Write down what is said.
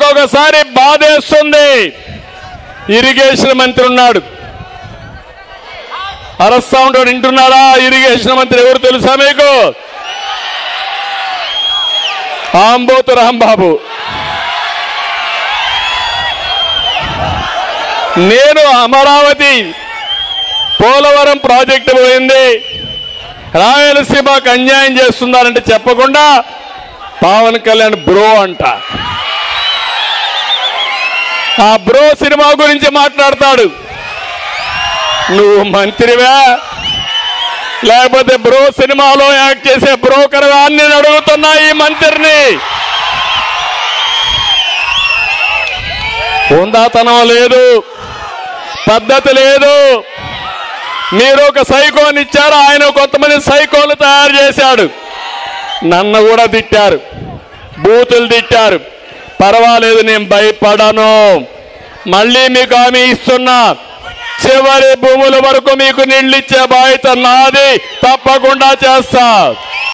ఒకసారి బాధేస్తుంది ఇరిగేషన్ మంత్రి ఉన్నాడు అరస్తా ఉంటాడు వింటున్నారా ఇరిగేషన్ మంత్రి ఎవరు తెలుసా మీకు ఆంబోతు రాంబాబు నేను అమరావతి పోలవరం ప్రాజెక్టు పోయింది రాయలసీమకు అన్యాయం చేస్తున్నారంటే చెప్పకుండా పవన్ కళ్యాణ్ బ్రో అంట ఆ బ్రో సినిమా గురించి మాట్లాడతాడు నువ్వు మంత్రివా లేకపోతే బ్రో సినిమాలో యాక్ట్ చేసే బ్రోకర్ అని నేను అడుగుతున్నా ఈ మంత్రిని ఉందాతనం లేదు పద్ధతి లేదు మీరు ఒక సైకోని ఇచ్చారు ఆయన కొంతమంది సైకోలు తయారు చేశాడు నన్ను కూడా తిట్టారు బూతులు తిట్టారు పర్వాలేదు నేను భయపడను మళ్ళీ మీకు హామీ ఇస్తున్నా చివరి భూముల వరకు మీకు నీళ్ళు ఇచ్చే బాధ్యత నాది తప్పకుండా చేస్తా